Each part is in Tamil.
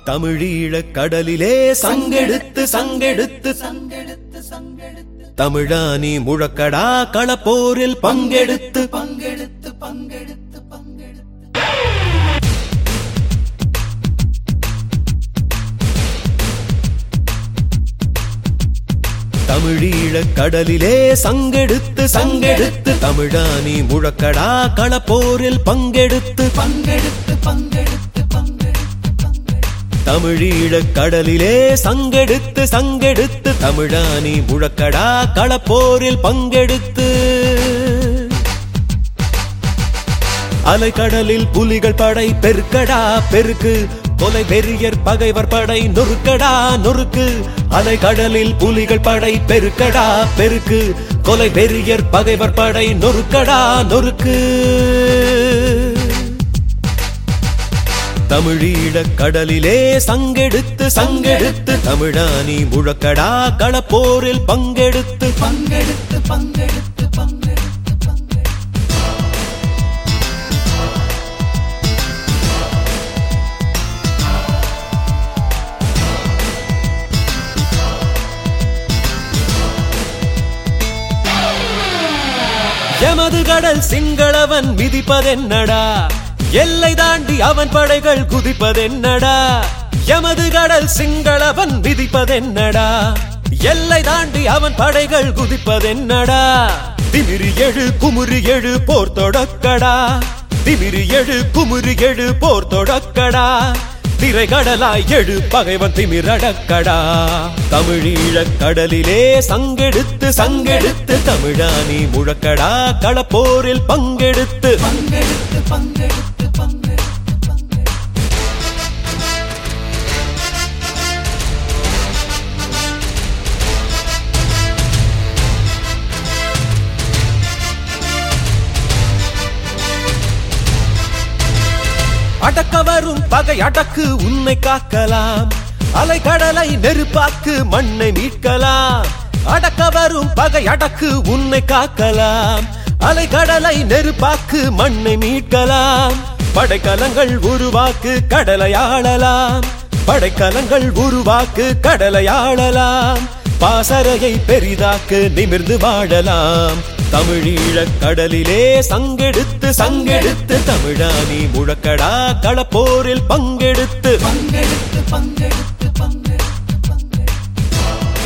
தமிழீழக் கடலிலே சங்கெடுத்து சங்கெடுத்து சங்கெடுத்து சங்கெடுத்து தமிழானி முழக்கடா களப்போரில் பங்கெடுத்து பங்கெடுத்து பங்கெடுத்து பங்கெடுத்து தமிழீழக் கடலிலே சங்கெடுத்து சங்கெடுத்து தமிழானி முழக்கடா களப்போரில் பங்கெடுத்து பங்கெடுத்து பங்கெடுத்து பங்கெடுத்து தமிழீழக் கடலிலே சங்கெடுத்து சங்கெடுத்து தமிழானி முழக்கடா களப்போரில் பங்கெடுத்து அலைக்கடலில் புலிகள் படை பெருக்கடா பெருக்கு கொலை வெறியர் பகைவர் படை நொறுக்கடா நொறுக்கு அலைக்கடலில் புலிகள் படை பெருக்கடா பெருக்கு கொலை வெறியர் பகைவர் படை நொறுக்கடா நொறுக்கு தமிழீழக் கடலிலே சங்கெடுத்து சங்கெடுத்து தமிழானி முழக்கடா களப்போரில் பங்கெடுத்து பங்கெடுத்து பங்கெடுத்து பங்கெடுத்து பங்கெடுத்து எமது கடல் சிங்களவன் மிதிப்பதென்னடா எல்லை தாண்டி அவன் படைகள் குதிப்பதென்னடா எமது கடல் சிங்களவன் விதிப்பதென்னடா எல்லை தாண்டி அவன் படைகள் குதிப்பதென்னடா திமிரி எழு குமுறி எழு போர் தொடக்கடா திமிரி எழு குமுறி எழு போர் தொடக்கடா திரை கடலாய் எழு பகைவன் திமிரடக்கடா தமிழீழக் கடலிலே சங்கெடுத்து சங்கெடுத்து தமிழானி முழக்கடா களப்போரில் பங்கெடுத்து பங்கெடுத்து பங்கெடுத்து பங்கெடுத்து பங்கெடுத்து அடக்க வரும் பகை அடக்கு உன்னை காக்கலாம் அலை கடலை நெருப்பாக்கு மண்ணை மீட்கலாம் அடக்க வரும் பகை அடக்கு உன்னை காக்கலாம் அலை கடலை நெருப்பாக்கு மண்ணை மீட்கலாம் படைக்கலங்கள் உருவாக்கு கடலை ஆளலாம் படைக்கலங்கள் உருவாக்கு கடலை ஆளலாம் பாசறையை பெரிதாக்கு நிமிர்ந்து வாழலாம் தமிழீழக் கடலிலே சங்கெடுத்து சங்கெடுத்து தமிழானி முழக்கடா களப்போரில் பங்கெடுத்து பங்கெடுத்து பங்கெடுத்து பங்கெடுத்து பங்கெடுத்து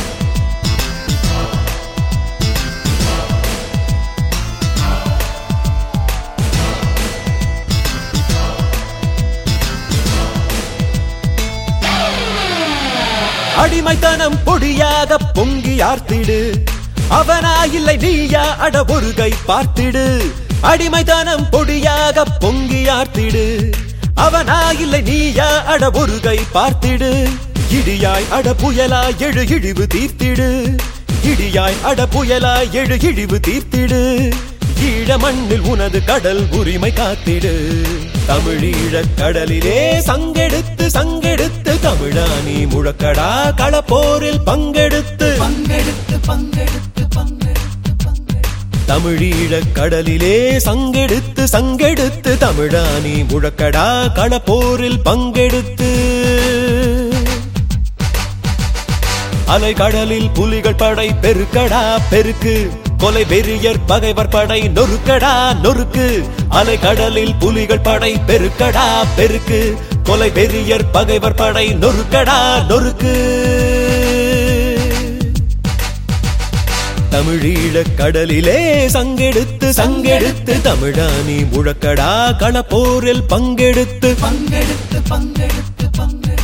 அடிமைத்தனம் பொடியாக பொங்கி ஆர்த்திடு அவனா இல்லை நீயா அட ஒரு கை பார்த்திடு அடிமைத்தனம் பொடியாக பொங்கி ஆர்த்திடு அவனா இல்லை நீயா அட ஒரு கை பார்த்திடு இடியாய் அட புயலாய் எழு இழிவு தீர்த்திடு இடியாய் அட புயலாய் எழு இழிவு தீர்த்திடு ஈழ மண்ணில் உனது கடல் உரிமை காத்திடு தமிழீழக் கடலிலே சங்கெடுத்து சங்கெடுத்து தமிழானி முழக்கடா களப்போரில் பங்கெடுத்து பங்கெடுத்து பங்கெடுத்து பங்கெடுத்து பங்கெடுத்து தமிழீழக் கடலிலே சங்கெடுத்து சங்கெடுத்து தமிழானி முழக்கடா களப்போரில் பங்கெடுத்து அலை கடலில் புலிகள் படை பெருக்கடா பெருக்கு கொலை வெறியர் பகைவர் படை நொறுக்கடா நொறுக்கு அலை கடலில் புலிகள் படை பெருக்கடா பெருக்கு கொலை வெறியர் பகைவர் படை நொறுக்கடா நொறுக்கு தமிழீழக் கடலிலே சங்கெடுத்து சங்கெடுத்து தமிழானி முழக்கடா களப்போரில் பங்கெடுத்து பங்கெடுத்து பங்கெடுத்து பங்கெடுத்து